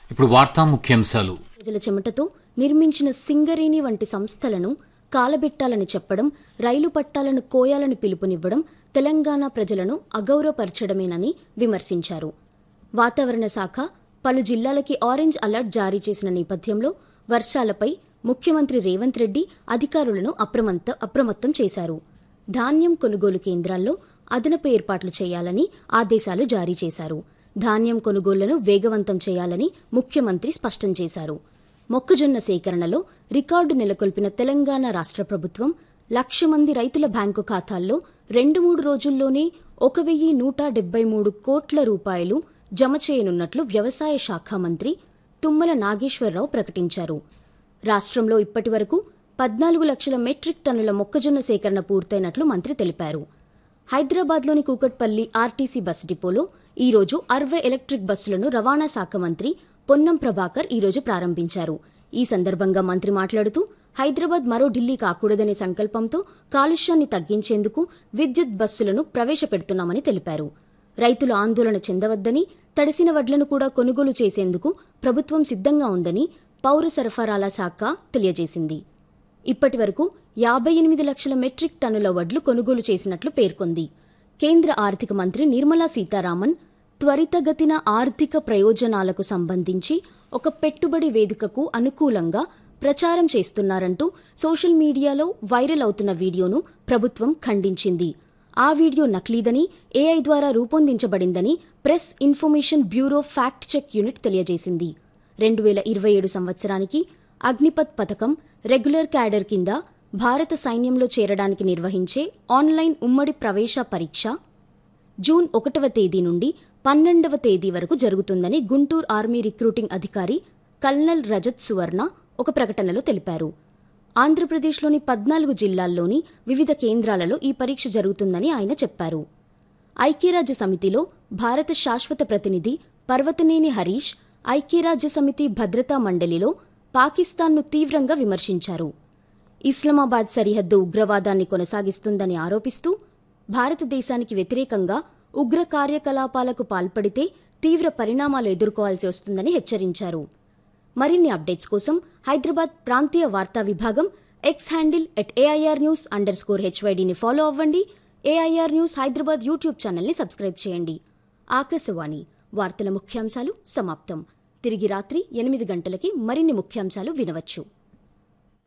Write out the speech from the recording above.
ఇప్పుడు వార్తా ముఖ్యాంశాలు ప్రజల చెమటతో నిర్మించిన సింగరేణి వంటి సంస్థలను కాలబెట్టాలని చెప్పడం రైలు పట్టాలను కోయాలని పిలుపునివ్వడం తెలంగాణ ప్రజలను అగౌరవపరచడమేనని విమర్శించారు వాతావరణ శాఖ పలు జిల్లాలకి ఆరెంజ్ అలర్ట్ జారీ చేసిన నేపథ్యంలో వర్షాలపై ముఖ్యమంత్రి రేవంత్ రెడ్డి అధికారులను అప్రమత్త అప్రమత్తం చేశారు ధాన్యం కొనుగోలు కేంద్రాల్లో అదనపు ఏర్పాట్లు చేయాలని ఆదేశాలు జారీ చేశారు ధాన్యం కొనుగోళ్లను వేగవంతం చేయాలని ముఖ్యమంత్రి స్పష్టం చేశారు మొక్కజొన్న సేకరణలో రికార్డు నెలకొల్పిన తెలంగాణ రాష్ట్ర ప్రభుత్వం లక్ష మంది రైతుల బ్యాంకు ఖాతాల్లో రెండు మూడు రోజుల్లోనే ఒక వెయ్యి నూట డెబ్బై మూడు కోట్ల రూపాయలు జమ చేయనున్నట్లు వ్యవసాయ శాఖ మంత్రి తుమ్మల నాగేశ్వరరావు ప్రకటించారు రాష్ట్రంలో ఇప్పటి వరకు పద్నాలుగు లక్షల మెట్రిక్ టన్నుల మొక్కజొన్న సేకరణ పూర్తయినట్లు మంత్రి తెలిపారు హైదరాబాద్లోని కూకట్పల్లి ఆర్టీసీ బస్ డిపోలో ఈరోజు అరవై ఎలక్ట్రిక్ బస్సులను రవాణా శాఖ మంత్రి పొన్నం ప్రభాకర్ ఈరోజు ప్రారంభించారు ఈ సందర్భంగా మంత్రి మాట్లాడుతూ హైదరాబాద్ మరో ఢిల్లీ కాకూడదనే సంకల్పంతో కాలుష్యాన్ని తగ్గించేందుకు విద్యుత్ బస్సులను ప్రవేశపెడుతున్నామని తెలిపారు రైతులు ఆందోళన చెందవద్దని తడిసిన వడ్లను కూడా కొనుగోలు చేసేందుకు ప్రభుత్వం సిద్ధంగా ఉందని పౌర సరఫరాల శాఖ తెలియజేసింది ఇప్పటి వరకు యాభై ఎనిమిది లక్షల మెట్రిక్ టన్నుల వడ్లు కొనుగోలు చేసినట్లు పేర్కొంది కేంద్ర ఆర్థిక మంత్రి నిర్మలా సీతారామన్ త్వరితగతిన ఆర్థిక ప్రయోజనాలకు సంబంధించి ఒక పెట్టుబడి వేదికకు అనుకూలంగా ప్రచారం చేస్తున్నారంటూ సోషల్ మీడియాలో వైరల్ అవుతున్న వీడియోను ప్రభుత్వం ఖండించింది ఆ వీడియో నకిలీదని ఏఐ ద్వారా రూపొందించబడిందని press information bureau fact check unit తెలియజేసింది రెండు వేల ఇరవై ఏడు సంవత్సరానికి అగ్నిపత్ పథకం రెగ్యులర్ క్యాడర్ కింద భారత సైన్యంలో చేరడానికి నిర్వహించే ఆన్లైన్ ఉమ్మడి ప్రవేశ పరీక్ష జూన్ ఒకటవ తేదీ నుండి పన్నెండవ తేదీ వరకు జరుగుతుందని గుంటూరు ఆర్మీ రిక్రూటింగ్ అధికారి కల్నల్ రజత్ సువర్ణ ఒక ప్రకటనలో తెలిపారు ఆంధ్రప్రదేశ్లోని పద్నాలుగు జిల్లాల్లోని వివిధ కేంద్రాలలో ఈ పరీక్ష జరుగుతుందని ఆయన చెప్పారు ఐక్యరాజ్య సమితిలో భారత శాశ్వత ప్రతినిధి పర్వతనేని హరీష్ ఐక్యరాజ్య సమితి భద్రతా మండలిలో పాకిస్తాన్ను తీవ్రంగా విమర్శించారు ఇస్లామాబాద్ సరిహద్దు ఉగ్రవాదాన్ని కొనసాగిస్తుందని ఆరోపిస్తూ భారతదేశానికి వ్యతిరేకంగా ఉగ్ర కార్యకలాపాలకు పాల్పడితే తీవ్ర పరిణామాలు ఎదుర్కోవాల్సి వస్తుందని హెచ్చరించారు మరిన్ని అప్డేట్స్ కోసం హైదరాబాద్ ప్రాంతీయ వార్తా విభాగం X handle at AIR news underscore హెచ్వైడీని ఫాలో అవ్వండి ఏఐఆర్ న్యూస్ హైదరాబాద్ యూట్యూబ్ ఛానల్ని సబ్స్క్రైబ్ చేయండి ఆకాశవాణి వార్తల ముఖ్యాంశాలు సమాప్తం తిరిగి రాత్రి ఎనిమిది గంటలకి మరిన్ని ముఖ్యాంశాలు వినవచ్చు